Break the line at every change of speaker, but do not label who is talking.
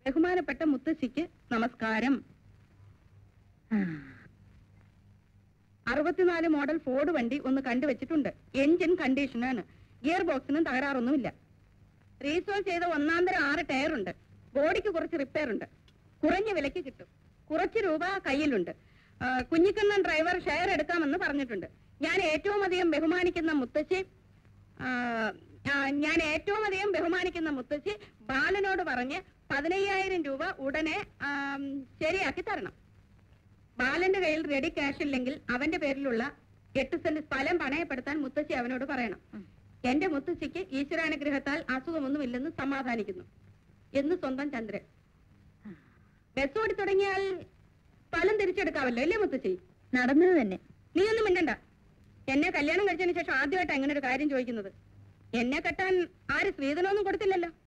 ബഹുമാനപ്പെട്ട മുത്തശ്ശിക്ക് നമസ്കാരം അറുപത്തിനാല് മോഡൽ ഫോർഡ് വണ്ടി ഒന്ന് കണ്ടുവച്ചിട്ടുണ്ട് എഞ്ചിൻ കണ്ടീഷനാണ് ഗിയർ ബോക്സിനും തകരാറൊന്നുമില്ല റീസോൾ ചെയ്ത ഒന്നാന്തരം ആറ് ടയറുണ്ട് ബോഡിക്ക് കുറച്ച് റിപ്പയർ ഉണ്ട് കുറഞ്ഞ വിലയ്ക്ക് കിട്ടും കുറച്ച് രൂപ കയ്യിലുണ്ട് ആ, കുഞ്ഞിക്കണ്ണൻ ഡ്രൈവർ ഷെയർ എടുക്കാമെന്ന് പറഞ്ഞിട്ടുണ്ട് ഞാൻ ഏറ്റവും അധികം ബഹുമാനിക്കുന്ന മുത്തശ്ശി ആ, ആ, ഞാൻ ഏറ്റവും അധികം ബഹുമാനിക്കുന്ന മുത്തശ്ശി ബാലനോട് പറഞ്ഞ് പതിനയ്യായിരം രൂപ ഉടനെ ആം, ശരിയാക്കി തരണം ബാലന്റെ കയ്യിൽ റെഡി ക്യാഷ് ഇല്ലെങ്കിൽ അവന്റെ പേരിലുള്ള എട്ട് സെന്റ് സ്ഥലം പണയപ്പെടുത്താൻ മുത്തശ്ശി അവനോട് പറയണം എന്റെ മുത്തശ്ശിക്ക് ഈശ്വരാനുഗ്രഹത്താൽ അസുഖമൊന്നുമില്ലെന്ന് സമാധാനിക്കുന്നു എന്ന് സ്വന്തം ചന്ദ്രൻ ബസ് ഓടി തുടങ്ങിയാൽ സ്ഥലം തിരിച്ചെടുക്കാവല്ലോ അല്ലേ മുത്തശ്ശി
നടന്നത് തന്നെ
നീ ഒന്നും മിണ്ടണ്ട എന്നെ കല്യാണം കഴിച്ചതിന് ശേഷം ആദ്യമായിട്ട് അങ്ങനെ ഒരു കാര്യം ചോദിക്കുന്നത് എന്നെ കെട്ടാൻ ആര് സ്ത്രീധനമൊന്നും കൊടുത്തില്ലല്ലോ